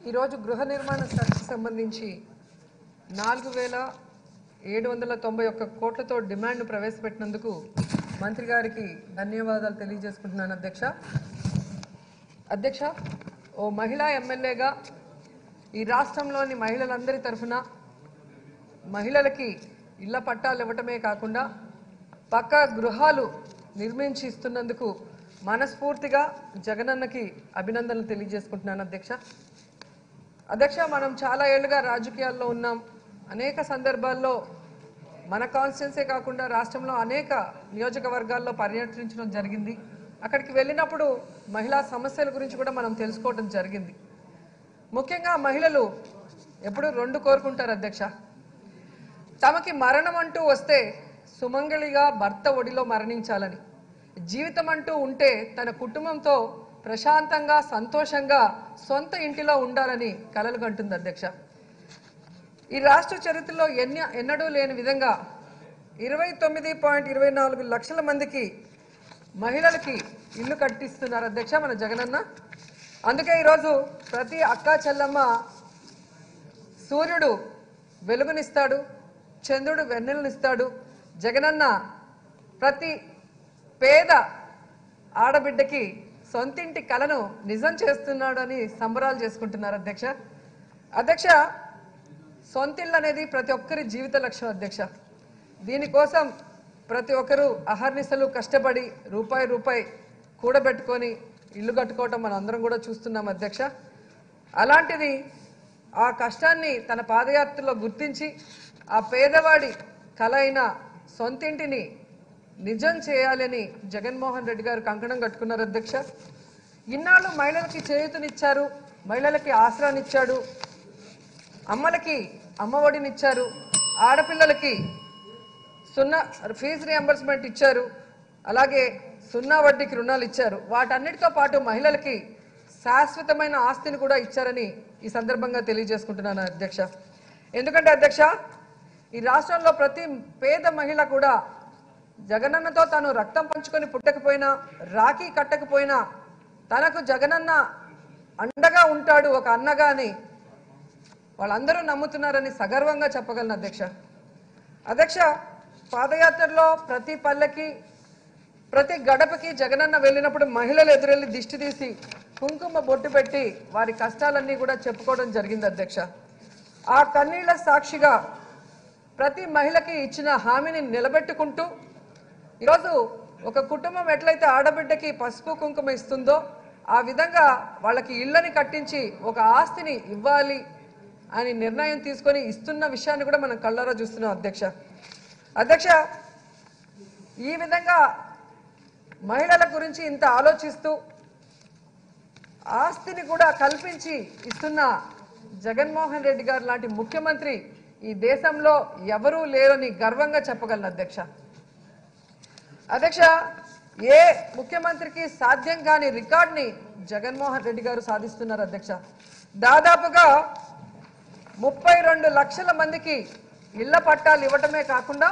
ఈరోజు గృహ నిర్మాణ శాఖకు సంబంధించి నాలుగు వేల ఏడు వందల తొంభై ఒక్క కోట్లతో డిమాండ్ ప్రవేశపెట్టినందుకు మంత్రి గారికి ధన్యవాదాలు తెలియజేసుకుంటున్నాను అధ్యక్ష అధ్యక్ష ఓ మహిళా ఎమ్మెల్యేగా ఈ రాష్ట్రంలోని మహిళలందరి తరఫున మహిళలకి ఇళ్ల పట్టాలు ఇవ్వటమే కాకుండా పక్కా గృహాలు నిర్మించి ఇస్తున్నందుకు మనస్ఫూర్తిగా జగనన్నకి అభినందనలు తెలియజేసుకుంటున్నాను అధ్యక్ష అధ్యక్ష మనం చాలా ఏళ్ళుగా రాజకీయాల్లో ఉన్నాం అనేక సందర్భాల్లో మన కాన్స్టిట్యున్సీ కాకుండా రాష్ట్రంలో అనేక నియోజకవర్గాల్లో పర్యటించడం జరిగింది అక్కడికి వెళ్ళినప్పుడు మహిళా సమస్యల గురించి కూడా మనం తెలుసుకోవడం జరిగింది ముఖ్యంగా మహిళలు ఎప్పుడు రెండు కోరుకుంటారు అధ్యక్ష తమకి మరణం అంటూ వస్తే సుమంగళిగా భర్త ఒడిలో మరణించాలని జీవితం అంటూ ఉంటే తన కుటుంబంతో ప్రశాంతంగా సంతోషంగా సొంత ఇంటిలో ఉండాలని కలలు కంటుంది అధ్యక్ష ఈ రాష్ట్ర చరిత్రలో ఎన్న ఎన్నడూ లేని విధంగా ఇరవై తొమ్మిది పాయింట్ ఇరవై నాలుగు లక్షల మందికి మహిళలకి ఇల్లు కట్టిస్తున్నారు అధ్యక్ష మన జగనన్న అందుకే ఈరోజు ప్రతి అక్క చెల్లమ్మ సూర్యుడు వెలుగునిస్తాడు చంద్రుడు వెన్నెలనిస్తాడు జగనన్న ప్రతి పేద ఆడబిడ్డకి సొంతింటి కలను నిజం చేస్తున్నాడు అని సంబరాలు చేసుకుంటున్నారు అధ్యక్ష అధ్యక్ష సొంతిల్లు అనేది ప్రతి ఒక్కరి జీవిత లక్ష్యం అధ్యక్ష దీనికోసం ప్రతి ఒక్కరూ అహర్నిశలు కష్టపడి రూపాయి రూపాయి కూడబెట్టుకొని ఇల్లు కట్టుకోవటం మనం అందరం కూడా చూస్తున్నాం అధ్యక్ష అలాంటిది ఆ కష్టాన్ని తన పాదయాత్రలో గుర్తించి ఆ పేదవాడి కల అయిన సొంతింటిని నిజం చేయాలని జగన్మోహన్ రెడ్డి గారు కంకణం కట్టుకున్నారు అధ్యక్ష ఇన్నాళ్ళు మహిళలకి చేయూతనిచ్చారు మహిళలకి ఆసరానిచ్చాడు అమ్మలకి అమ్మఒడినిచ్చారు ఆడపిల్లలకి సున్నా ఫీజు రియంబర్స్మెంట్ ఇచ్చారు అలాగే సున్నా వడ్డీకి రుణాలు ఇచ్చారు వాటన్నిటితో పాటు మహిళలకి శాశ్వతమైన ఆస్తిని కూడా ఇచ్చారని ఈ సందర్భంగా తెలియజేసుకుంటున్నాను అధ్యక్ష ఎందుకంటే అధ్యక్ష ఈ రాష్ట్రంలో ప్రతి పేద మహిళ కూడా జగనన్నతో తాను రక్తం పంచుకొని పుట్టకపోయినా రాఖీ కట్టకపోయినా తనకు జగనన్న అండగా ఉంటాడు ఒక అన్నగా అని వాళ్ళందరూ నమ్ముతున్నారని సగర్వంగా చెప్పగలను అధ్యక్ష అధ్యక్ష పాదయాత్రలో ప్రతి పల్లెకి ప్రతి గడపకి జగనన్న వెళ్ళినప్పుడు మహిళలు ఎదురెళ్ళి దిష్టి తీసి కుంకుమ బొట్టు పెట్టి వారి కష్టాలన్నీ కూడా చెప్పుకోవడం జరిగింది అధ్యక్ష ఆ కన్నీళ్ల సాక్షిగా ప్రతి మహిళకి ఇచ్చిన హామీని నిలబెట్టుకుంటూ ఈరోజు ఒక కుటుంబం ఎట్లయితే ఆడబిడ్డకి పసుపు కుంకుమ ఇస్తుందో ఆ విధంగా వాళ్ళకి ఇళ్ళని కట్టించి ఒక ఆస్తిని ఇవ్వాలి అని నిర్ణయం తీసుకొని ఇస్తున్న విషయాన్ని కూడా మనం కళ్ళారా చూస్తున్నాం అధ్యక్ష అధ్యక్ష ఈ విధంగా మహిళల గురించి ఇంత ఆలోచిస్తూ ఆస్తిని కూడా కల్పించి ఇస్తున్న జగన్మోహన్ రెడ్డి గారు లాంటి ముఖ్యమంత్రి ఈ దేశంలో ఎవరూ లేరని గర్వంగా చెప్పగలను అధ్యక్ష అధ్యక్ష ఏ ముఖ్యమంత్రికి సాధ్యం కాని రికార్డ్ని జగన్మోహన్ రెడ్డి గారు సాధిస్తున్నారు అధ్యక్ష దాదాపుగా ముప్పై రెండు లక్షల మందికి ఇళ్ల పట్టాలు ఇవ్వటమే కాకుండా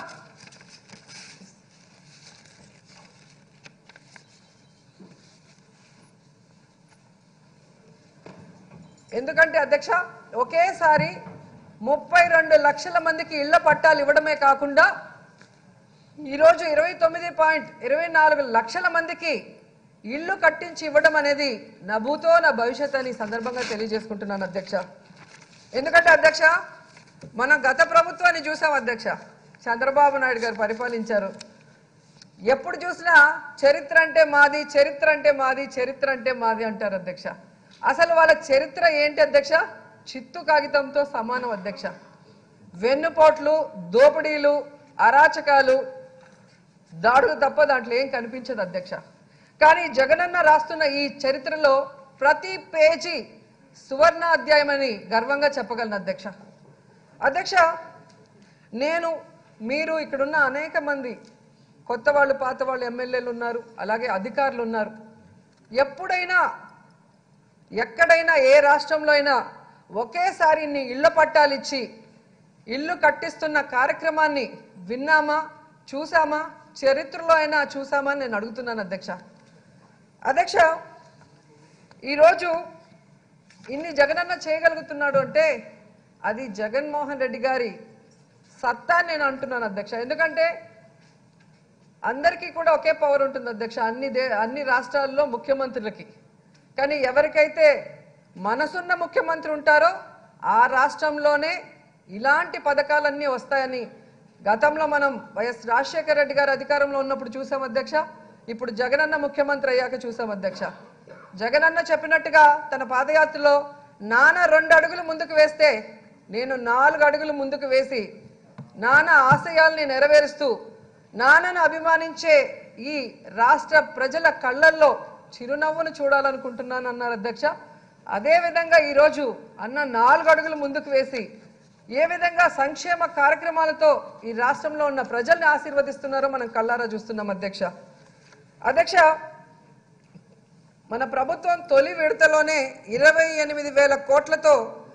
ఎందుకంటే అధ్యక్ష ఒకేసారి ముప్పై రెండు లక్షల మందికి ఇళ్ల పట్టాలు ఇవ్వడమే కాకుండా ఈరోజు ఇరవై తొమ్మిది పాయింట్ ఇరవై నాలుగు లక్షల మందికి ఇల్లు కట్టించి ఇవ్వడం అనేది నా భూతో నా భవిష్యత్ అని ఈ సందర్భంగా తెలియజేసుకుంటున్నాను అధ్యక్ష ఎందుకంటే అధ్యక్ష మనం గత ప్రభుత్వాన్ని చూసాం అధ్యక్ష చంద్రబాబు నాయుడు గారు పరిపాలించారు ఎప్పుడు చూసినా చరిత్ర అంటే మాది చరిత్ర అంటే మాది చరిత్ర అంటే మాది అంటారు అధ్యక్ష అసలు వాళ్ళ చరిత్ర ఏంటి అధ్యక్ష చిత్తు కాగితంతో సమానం అధ్యక్ష వెన్నుపోట్లు దోపిడీలు అరాచకాలు దాడులు తప్ప దాంట్లో ఏం కనిపించదు అధ్యక్ష కానీ జగనన్న రాస్తున్న ఈ చరిత్రలో ప్రతి పేజీ సువర్ణ అధ్యాయం అని గర్వంగా చెప్పగలను అధ్యక్ష అధ్యక్ష నేను మీరు ఇక్కడున్న అనేక మంది కొత్త వాళ్ళు పాత వాళ్ళు ఎమ్మెల్యేలు ఉన్నారు అలాగే అధికారులు ఉన్నారు ఎప్పుడైనా ఎక్కడైనా ఏ రాష్ట్రంలో అయినా ఒకేసారి ఇన్ని ఇళ్ల పట్టాలు ఇచ్చి ఇల్లు కట్టిస్తున్న కార్యక్రమాన్ని విన్నామా చూసామా చరిత్రలో అయినా చూసామా అని నేను అడుగుతున్నాను అధ్యక్ష అధ్యక్ష ఈరోజు ఇన్ని జగనన్న చేయగలుగుతున్నాడు అంటే అది జగన్మోహన్ రెడ్డి గారి సత్తా అని నేను అంటున్నాను అధ్యక్ష ఎందుకంటే అందరికీ కూడా ఒకే పవర్ ఉంటుంది అధ్యక్ష అన్ని దే అన్ని రాష్ట్రాల్లో ముఖ్యమంత్రులకి కానీ ఎవరికైతే మనసున్న ముఖ్యమంత్రి ఉంటారో ఆ రాష్ట్రంలోనే ఇలాంటి పథకాలన్నీ వస్తాయని గతంలో మనం వైఎస్ రాజశేఖర రెడ్డి గారు అధికారంలో ఉన్నప్పుడు చూసాం అధ్యక్ష ఇప్పుడు జగనన్న ముఖ్యమంత్రి అయ్యాక చూసాం అధ్యక్ష జగనన్న చెప్పినట్టుగా తన పాదయాత్రలో నాన్న రెండు అడుగులు ముందుకు వేస్తే నేను నాలుగు అడుగులు ముందుకు వేసి నాన్న ఆశయాల్ని నెరవేరుస్తూ నాన్నను అభిమానించే ఈ రాష్ట్ర ప్రజల కళ్ళల్లో చిరునవ్వును చూడాలనుకుంటున్నాను అన్నారు అధ్యక్ష అదే విధంగా ఈరోజు అన్న నాలుగు అడుగులు ముందుకు వేసి ఏ విధంగా సంక్షేమ కార్యక్రమాలతో ఈ రాష్ట్రంలో ఉన్న ప్రజల్ని ఆశీర్వదిస్తున్నారో మనం కళ్ళారా చూస్తున్నాం అధ్యక్ష అధ్యక్ష మన ప్రభుత్వం తొలి విడతలోనే ఇరవై ఎనిమిది వేల కోట్లతో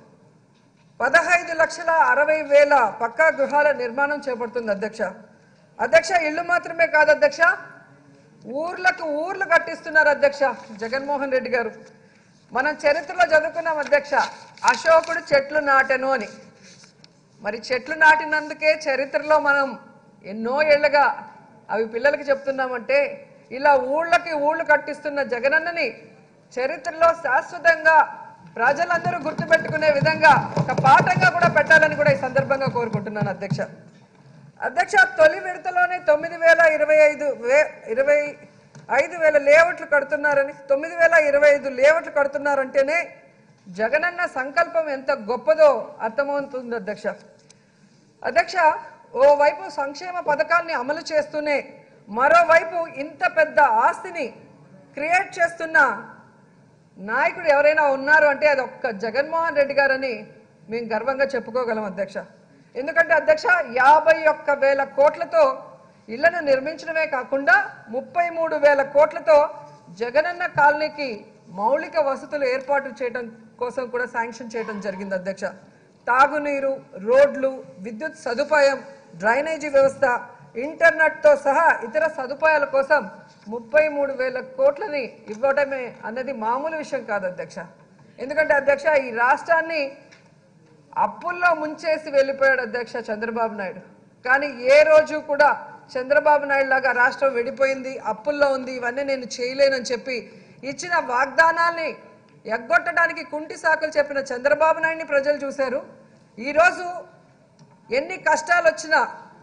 పదహైదు లక్షల అరవై వేల పక్కా గృహాల నిర్మాణం చేపడుతుంది అధ్యక్ష అధ్యక్ష ఇల్లు మాత్రమే కాదు అధ్యక్ష ఊర్లకు ఊర్లు కట్టిస్తున్నారు అధ్యక్ష జగన్మోహన్ రెడ్డి గారు మనం చరిత్రలో చదువుకున్నాం అధ్యక్ష అశోకుడు చెట్లు నాటెను అని మరి చెట్లు నాటినందుకే చరిత్రలో మనం ఎన్నో ఏళ్లుగా అవి పిల్లలకి చెప్తున్నామంటే ఇలా ఊళ్ళకి ఊళ్ళు కట్టిస్తున్న జగనన్నని చరిత్రలో శాశ్వతంగా ప్రజలందరూ గుర్తుపెట్టుకునే విధంగా ఒక పాఠంగా కూడా పెట్టాలని కూడా ఈ సందర్భంగా కోరుకుంటున్నాను అధ్యక్ష అధ్యక్ష తొలి విడతలోనే తొమ్మిది వేల ఇరవై ఐదు వే ఇరవై ఐదు వేల లేఅవుట్లు కడుతున్నారని తొమ్మిది వేల ఇరవై ఐదు లేఅవుట్లు కడుతున్నారంటేనే జగనన్న సంకల్పం ఎంత గొప్పదో అర్థమవుతుంది అధ్యక్ష అధ్యక్ష ఓవైపు సంక్షేమ పథకాల్ని అమలు చేస్తూనే మరోవైపు ఇంత పెద్ద ఆస్తిని క్రియేట్ చేస్తున్న నాయకుడు ఎవరైనా ఉన్నారు అంటే అది ఒక్క జగన్మోహన్ రెడ్డి గారని మేము గర్వంగా చెప్పుకోగలం అధ్యక్ష ఎందుకంటే అధ్యక్ష యాభై ఒక్క వేల కోట్లతో ఇళ్లను నిర్మించడమే కాకుండా ముప్పై మూడు వేల కోట్లతో జగనన్న కాలనీకి మౌలిక వసతులు ఏర్పాటు చేయడం కోసం కూడా శాంక్షన్ చేయడం జరిగింది అధ్యక్ష తాగునీరు రోడ్లు విద్యుత్ సదుపాయం డ్రైనేజీ వ్యవస్థ ఇంటర్నెట్తో సహా ఇతర సదుపాయాల కోసం ముప్పై మూడు వేల కోట్లని ఇవ్వడమే అన్నది మామూలు విషయం కాదు అధ్యక్ష ఎందుకంటే అధ్యక్ష ఈ రాష్ట్రాన్ని అప్పుల్లో ముంచేసి వెళ్ళిపోయాడు అధ్యక్ష చంద్రబాబు నాయుడు కానీ ఏ రోజు కూడా చంద్రబాబు నాయుడు లాగా రాష్ట్రం విడిపోయింది అప్పుల్లో ఉంది ఇవన్నీ నేను చేయలేనని చెప్పి ఇచ్చిన వాగ్దానాల్ని ఎగ్గొట్టడానికి కుంటి సాకులు చెప్పిన చంద్రబాబు నాయుడిని ప్రజలు చూశారు ఈరోజు ఎన్ని కష్టాలు వచ్చినా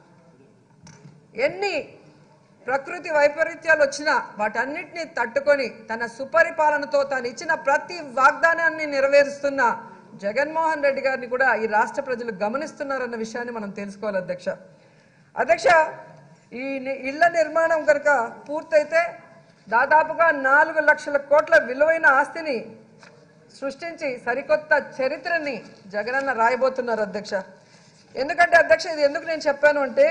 ఎన్ని ప్రకృతి వైపరీత్యాలు వచ్చినా వాటన్నిటిని తట్టుకొని తన సుపరిపాలనతో తాను ఇచ్చిన ప్రతి వాగ్దానాన్ని నెరవేరుస్తున్న జగన్మోహన్ రెడ్డి గారిని కూడా ఈ రాష్ట్ర ప్రజలు గమనిస్తున్నారన్న విషయాన్ని మనం తెలుసుకోవాలి అధ్యక్ష అధ్యక్ష ఈ ని- ఇళ్ల నిర్మాణం కనుక పూర్తయితే దాదాపుగా నాలుగు లక్షల కోట్ల విలువైన ఆస్తిని సృష్టించి సరికొత్త చరిత్రని జగనన్న రాయబోతున్నారు అధ్యక్ష ఎందుకంటే అధ్యక్ష ఇది ఎందుకు నేను చెప్పాను అంటే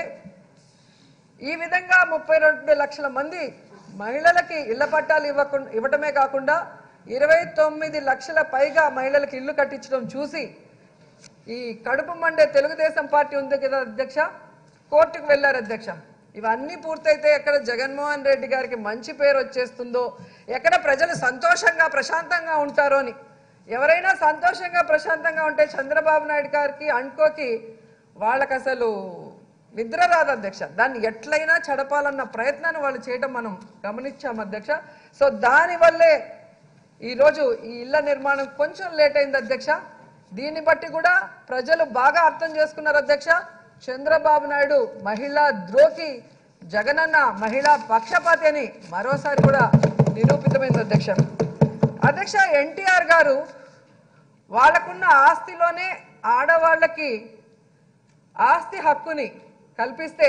ఈ విధంగా ముప్పై రెండు లక్షల మంది మహిళలకి ఇళ్ల పట్టాలు ఇవ్వకుండా ఇవ్వటమే కాకుండా ఇరవై తొమ్మిది లక్షల పైగా మహిళలకు ఇల్లు కట్టించడం చూసి ఈ కడుపు మండే తెలుగుదేశం పార్టీ ఉంది కదా అధ్యక్ష కోర్టుకు వెళ్ళారు అధ్యక్ష ఇవన్నీ పూర్తయితే ఎక్కడ జగన్మోహన్ రెడ్డి గారికి మంచి పేరు వచ్చేస్తుందో ఎక్కడ ప్రజలు సంతోషంగా ప్రశాంతంగా ఉంటారో అని ఎవరైనా సంతోషంగా ప్రశాంతంగా ఉంటే చంద్రబాబు నాయుడు గారికి అండ్కోకి వాళ్ళకి అసలు నిద్ర రాదు అధ్యక్ష దాన్ని ఎట్లయినా చెడపాలన్న ప్రయత్నాన్ని వాళ్ళు చేయడం మనం గమనించాం అధ్యక్ష సో దానివల్లే ఈరోజు ఈ ఇళ్ల నిర్మాణం కొంచెం లేట్ అయింది అధ్యక్ష దీన్ని బట్టి కూడా ప్రజలు బాగా అర్థం చేసుకున్నారు అధ్యక్ష చంద్రబాబు నాయుడు మహిళా ద్రోహి జగనన్న మహిళా పక్షపాతి అని మరోసారి కూడా నిరూపితమైంది అధ్యక్ష అధ్యక్ష ఎన్టీఆర్ గారు వాళ్ళకున్న ఆస్తిలోనే ఆడవాళ్ళకి ఆస్తి హక్కుని కల్పిస్తే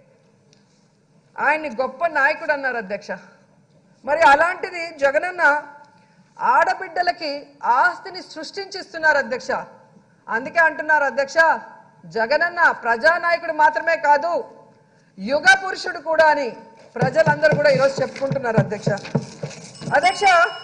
ఆయన్ని గొప్ప నాయకుడు అన్నారు అధ్యక్ష మరి అలాంటిది జగనన్న ఆడబిడ్డలకి ఆస్తిని సృష్టించిస్తున్నారు అధ్యక్ష అందుకే అంటున్నారు అధ్యక్ష జగనన్న ప్రజానాయకుడు మాత్రమే కాదు యుగ పురుషుడు కూడా అని ప్రజలందరూ కూడా ఈరోజు చెప్పుకుంటున్నారు అధ్యక్ష అధ్యక్ష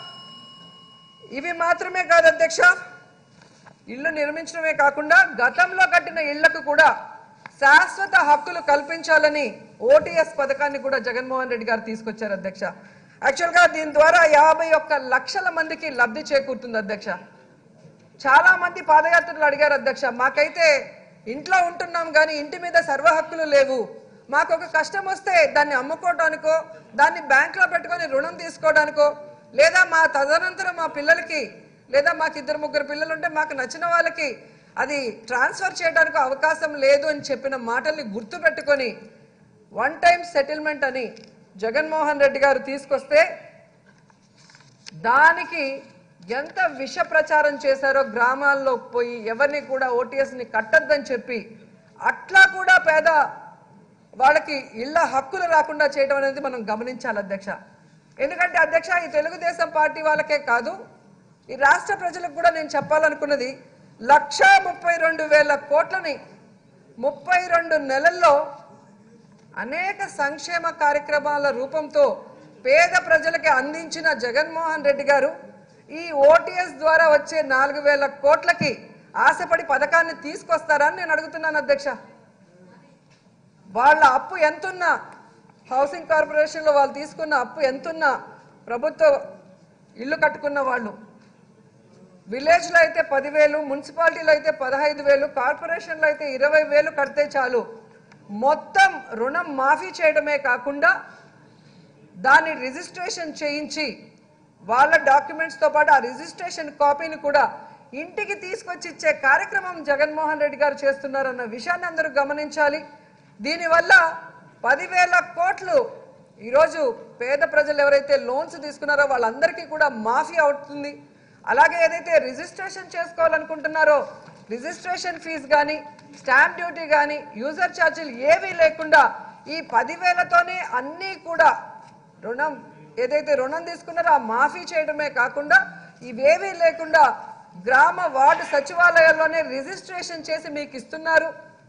ఇవి మాత్రమే కాదు అధ్యక్ష ఇల్లు నిర్మించడమే కాకుండా గతంలో కట్టిన ఇళ్లకు కూడా శాశ్వత హక్కులు కల్పించాలని ఓటీఎస్ పథకాన్ని కూడా జగన్మోహన్ రెడ్డి గారు తీసుకొచ్చారు అధ్యక్ష యాక్చువల్గా దీని ద్వారా యాభై ఒక్క లక్షల మందికి లబ్ధి చేకూరుతుంది అధ్యక్ష చాలా మంది పాదయాత్రలు అడిగారు అధ్యక్ష మాకైతే ఇంట్లో ఉంటున్నాం కానీ ఇంటి మీద సర్వ హక్కులు లేవు మాకు ఒక కష్టం వస్తే దాన్ని అమ్ముకోవడానికో దాన్ని బ్యాంకులో పెట్టుకొని రుణం తీసుకోవడానికో లేదా మా తదనంతరం మా పిల్లలకి లేదా మాకు ఇద్దరు ముగ్గురు పిల్లలు ఉంటే మాకు నచ్చిన వాళ్ళకి అది ట్రాన్స్ఫర్ చేయడానికి అవకాశం లేదు అని చెప్పిన మాటల్ని గుర్తు పెట్టుకొని వన్ టైం సెటిల్మెంట్ అని జగన్మోహన్ రెడ్డి గారు తీసుకొస్తే దానికి ఎంత విష ప్రచారం చేశారో గ్రామాల్లో పోయి ఎవరిని కూడా ఓటీఎస్ని కట్టద్దని చెప్పి అట్లా కూడా పేద వాళ్ళకి ఇళ్ళ హక్కులు రాకుండా చేయడం అనేది మనం గమనించాలి అధ్యక్ష ఎందుకంటే అధ్యక్ష ఈ తెలుగుదేశం పార్టీ వాళ్ళకే కాదు ఈ రాష్ట్ర ప్రజలకు కూడా నేను చెప్పాలనుకున్నది లక్ష ముప్పై రెండు వేల కోట్లని ముప్పై రెండు నెలల్లో అనేక సంక్షేమ కార్యక్రమాల రూపంతో పేద ప్రజలకి అందించిన జగన్మోహన్ రెడ్డి గారు ఈ ఓటీఎస్ ద్వారా వచ్చే నాలుగు వేల కోట్లకి ఆశపడి పథకాన్ని తీసుకొస్తారని నేను అడుగుతున్నాను అధ్యక్ష వాళ్ళ అప్పు ఎంతున్నా హౌసింగ్ కార్పొరేషన్లో వాళ్ళు తీసుకున్న అప్పు ఎంతున్నా ప్రభుత్వ ఇల్లు కట్టుకున్న వాళ్ళు విలేజ్లో అయితే పదివేలు మున్సిపాలిటీలో అయితే పదహైదు వేలు కార్పొరేషన్లో అయితే ఇరవై వేలు కడితే చాలు మొత్తం రుణం మాఫీ చేయడమే కాకుండా దాన్ని రిజిస్ట్రేషన్ చేయించి వాళ్ళ డాక్యుమెంట్స్తో పాటు ఆ రిజిస్ట్రేషన్ కాపీని కూడా ఇంటికి తీసుకొచ్చి ఇచ్చే కార్యక్రమం జగన్మోహన్ రెడ్డి గారు చేస్తున్నారన్న విషయాన్ని అందరూ గమనించాలి దీనివల్ల పదివేల కోట్లు ఈరోజు పేద ప్రజలు ఎవరైతే లోన్స్ తీసుకున్నారో వాళ్ళందరికీ కూడా మాఫీ అవుతుంది అలాగే ఏదైతే రిజిస్ట్రేషన్ చేసుకోవాలనుకుంటున్నారో రిజిస్ట్రేషన్ ఫీజు కానీ స్టాంప్ డ్యూటీ కానీ యూజర్ ఛార్జీలు ఏవీ లేకుండా ఈ పదివేలతోనే అన్నీ కూడా రుణం ఏదైతే రుణం తీసుకున్నారో ఆ మాఫీ చేయడమే కాకుండా ఇవేవీ లేకుండా గ్రామ వార్డు సచివాలయాల్లోనే రిజిస్ట్రేషన్ చేసి మీకు ఇస్తున్నారు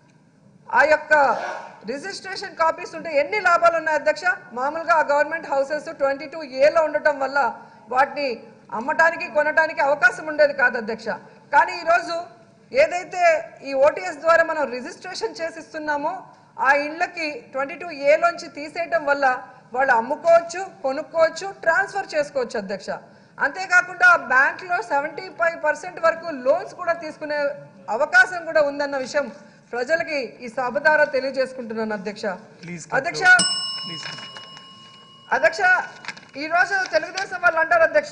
ఆ యొక్క రిజిస్ట్రేషన్ కాపీస్ ఉంటే ఎన్ని లాభాలు ఉన్నాయి అధ్యక్ష మామూలుగా ఆ గవర్నమెంట్ హౌసెస్ ట్వంటీ టూ ఏలో ఉండటం వల్ల వాటిని అమ్మటానికి కొనటానికి అవకాశం ఉండేది కాదు అధ్యక్ష కానీ ఈరోజు ఏదైతే ఈ ఓటీఎస్ ద్వారా మనం రిజిస్ట్రేషన్ చేసి ఇస్తున్నామో ఆ ఇళ్ళకి ట్వంటీ టూ ఏలోంచి తీసేయటం వల్ల వాళ్ళు అమ్ముకోవచ్చు కొనుక్కోవచ్చు ట్రాన్స్ఫర్ చేసుకోవచ్చు అధ్యక్ష అంతేకాకుండా బ్యాంకులో సెవెంటీ ఫైవ్ పర్సెంట్ వరకు లోన్స్ కూడా తీసుకునే అవకాశం కూడా ఉందన్న విషయం ప్రజలకి ఈ సభ ద్వారా తెలియజేసుకుంటున్నాను అధ్యక్ష Please అధ్యక్ష ప్లీజ్ అధ్యక్ష ఈ రోజు తెలుగుదేశం వాళ్ళు అంటారు అధ్యక్ష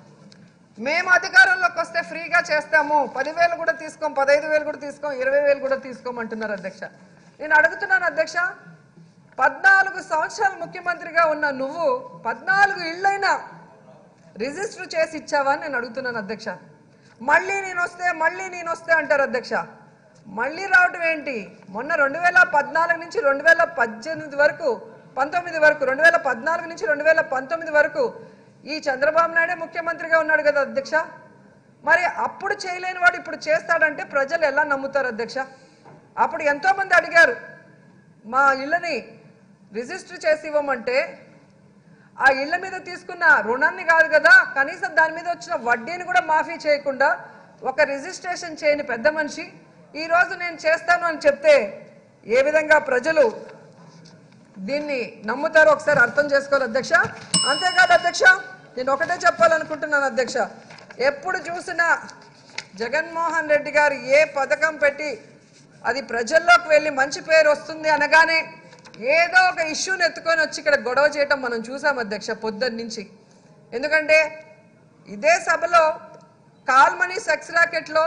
మేము అధికారంలోకి వస్తే ఫ్రీగా చేస్తాము పదివేలు కూడా తీసుకోం పదహైదు వేలు కూడా తీసుకోం ఇరవై వేలు కూడా తీసుకోమంటున్నారు అధ్యక్ష నేను అడుగుతున్నాను అధ్యక్ష పద్నాలుగు సంవత్సరాలు ముఖ్యమంత్రిగా ఉన్న నువ్వు పద్నాలుగు ఇళ్ళైనా రిజిస్టర్ చేసి ఇచ్చావా అని నేను అడుగుతున్నాను అధ్యక్ష మళ్ళీ నేను వస్తే మళ్ళీ నేను వస్తే అంటారు అధ్యక్ష మళ్ళీ రావటం ఏంటి మొన్న రెండు వేల పద్నాలుగు నుంచి రెండు వేల పద్దెనిమిది వరకు పంతొమ్మిది వరకు రెండు వేల పద్నాలుగు నుంచి రెండు వేల పంతొమ్మిది వరకు ఈ చంద్రబాబు నాయుడే ముఖ్యమంత్రిగా ఉన్నాడు కదా అధ్యక్ష మరి అప్పుడు చేయలేని వాడు ఇప్పుడు చేస్తాడంటే ప్రజలు ఎలా నమ్ముతారు అధ్యక్ష అప్పుడు ఎంతో మంది అడిగారు మా ఇళ్ళని రిజిస్టర్ చేసి ఇవ్వమంటే ఆ ఇళ్ల మీద తీసుకున్న రుణాన్ని కాదు కదా కనీసం దాని మీద వచ్చిన వడ్డీని కూడా మాఫీ చేయకుండా ఒక రిజిస్ట్రేషన్ చేయని పెద్ద మనిషి ఈ రోజు నేను చేస్తాను అని చెప్తే ఏ విధంగా ప్రజలు దీన్ని నమ్ముతారో ఒకసారి అర్థం చేసుకోవాలి అధ్యక్ష అంతేకాదు అధ్యక్ష నేను ఒకటే చెప్పాలనుకుంటున్నాను అధ్యక్ష ఎప్పుడు చూసినా జగన్మోహన్ రెడ్డి గారు ఏ పథకం పెట్టి అది ప్రజల్లోకి వెళ్ళి మంచి పేరు వస్తుంది అనగానే ఏదో ఒక ఇష్యూని ఎత్తుకొని వచ్చి ఇక్కడ గొడవ చేయటం మనం చూసాం అధ్యక్ష పొద్దున్న నుంచి ఎందుకంటే ఇదే సభలో కాల్మనీ సెక్స్ రాకెట్లో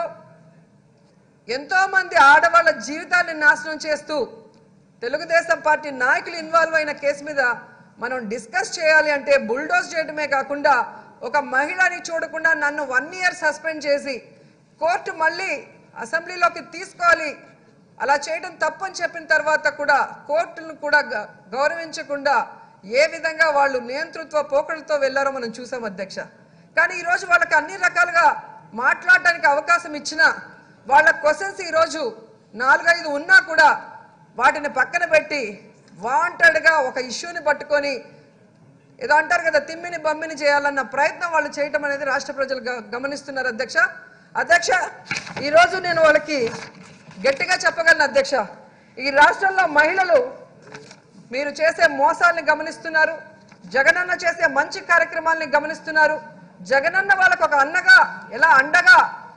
ఎంతో మంది ఆడవాళ్ళ జీవితాన్ని నాశనం చేస్తూ తెలుగుదేశం పార్టీ నాయకులు ఇన్వాల్వ్ అయిన కేసు మీద మనం డిస్కస్ చేయాలి అంటే బుల్డోజ్ చేయడమే కాకుండా ఒక మహిళని చూడకుండా నన్ను వన్ ఇయర్ సస్పెండ్ చేసి కోర్టు మళ్ళీ అసెంబ్లీలోకి తీసుకోవాలి అలా చేయడం తప్పని చెప్పిన తర్వాత కూడా కోర్టును కూడా గ- గౌరవించకుండా ఏ విధంగా వాళ్ళు నియంతృత్వ పోకడలతో వెళ్లారో మనం చూసాం అధ్యక్ష కానీ ఈరోజు వాళ్ళకి అన్ని రకాలుగా మాట్లాడడానికి అవకాశం ఇచ్చినా వాళ్ళ క్వశ్చన్స్ ఈరోజు నాలుగైదు ఉన్నా కూడా వాటిని పక్కన పెట్టి వాంటెడ్గా ఒక ఇష్యూని పట్టుకొని ఏదో అంటారు కదా తిమ్మిని బమ్మిని చేయాలన్న ప్రయత్నం వాళ్ళు చేయటం అనేది రాష్ట్ర ప్రజలు గ- గమనిస్తున్నారు అధ్యక్ష అధ్యక్ష ఈరోజు నేను వాళ్ళకి గట్టిగా చెప్పగలను అధ్యక్ష ఈ రాష్ట్రంలో మహిళలు మీరు చేసే మోసాల్ని గమనిస్తున్నారు జగనన్న చేసే మంచి కార్యక్రమాల్ని గమనిస్తున్నారు జగనన్న వాళ్ళకు ఒక అన్నగా ఎలా అండగా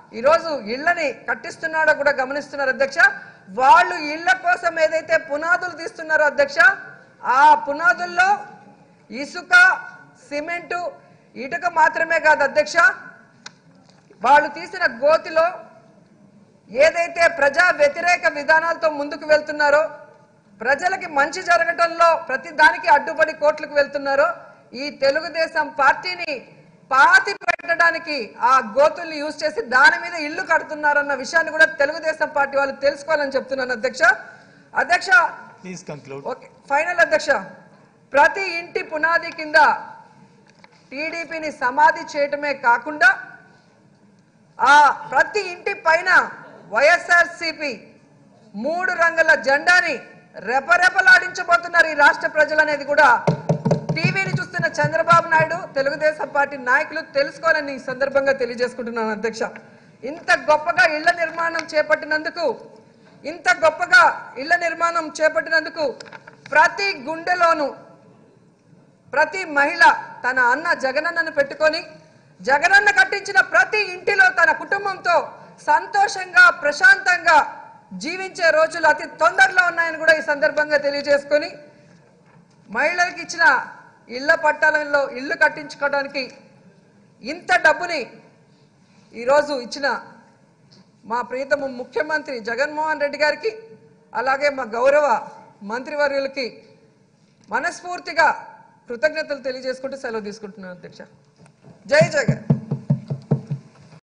ఈరోజు ఇళ్ళని కట్టిస్తున్నాడో కూడా గమనిస్తున్నారు అధ్యక్ష వాళ్ళు ఇళ్ల కోసం ఏదైతే పునాదులు తీస్తున్నారో అధ్యక్ష ఆ పునాదుల్లో ఇసుక సిమెంటు ఇటుక మాత్రమే కాదు అధ్యక్ష వాళ్ళు తీసిన గోతిలో ఏదైతే ప్రజా వ్యతిరేక విధానాలతో ముందుకు వెళ్తున్నారో ప్రజలకి మంచి జరగటంలో ప్రతి దానికి అడ్డుపడి కోర్టులకు వెళ్తున్నారో ఈ తెలుగుదేశం పార్టీని పాతి పెట్టడానికి ఆ గోతుల్ని యూజ్ చేసి దాని మీద ఇల్లు కడుతున్నారన్న విషయాన్ని కూడా తెలుగుదేశం పార్టీ వాళ్ళు తెలుసుకోవాలని చెప్తున్నాను అధ్యక్ష అధ్యక్ష Please conclude. ఓకే ఫైనల్ అధ్యక్ష ప్రతి ఇంటి పునాది కింద టీడీపీని సమాధి చేయటమే కాకుండా ఆ ప్రతి ఇంటి పైన వైఎస్ఆర్సిపి మూడు రంగుల జెండాని రెపరెపలాడించబోతున్నారు ఈ రాష్ట్ర ప్రజలు అనేది కూడా టీవీని చూస్తున్న చంద్రబాబు నాయుడు తెలుగుదేశం పార్టీ నాయకులు తెలుసుకోవాలని ఈ సందర్భంగా తెలియజేసుకుంటున్నాను అధ్యక్ష ఇంత గొప్పగా ఇళ్ల నిర్మాణం చేపట్టినందుకు ఇంత గొప్పగా ఇళ్ల నిర్మాణం చేపట్టినందుకు ప్రతి గుండెలోనూ ప్రతి మహిళ తన అన్న జగనన్నను పెట్టుకొని జగనన్న కట్టించిన ప్రతి ఇంటిలో తన కుటుంబంతో సంతోషంగా ప్రశాంతంగా జీవించే రోజులు అతి తొందరలో ఉన్నాయని కూడా ఈ సందర్భంగా తెలియజేసుకొని మహిళలకు ఇచ్చిన ఇళ్ల పట్టాలలో ఇల్లు కట్టించుకోవడానికి ఇంత డబ్బుని ఈరోజు ఇచ్చిన మా ప్రీతము ముఖ్యమంత్రి జగన్మోహన్ రెడ్డి గారికి అలాగే మా గౌరవ మంత్రివర్యులకి మనస్ఫూర్తిగా కృతజ్ఞతలు తెలియజేసుకుంటూ సెలవు తీసుకుంటున్నాను అధ్యక్ష జై జగన్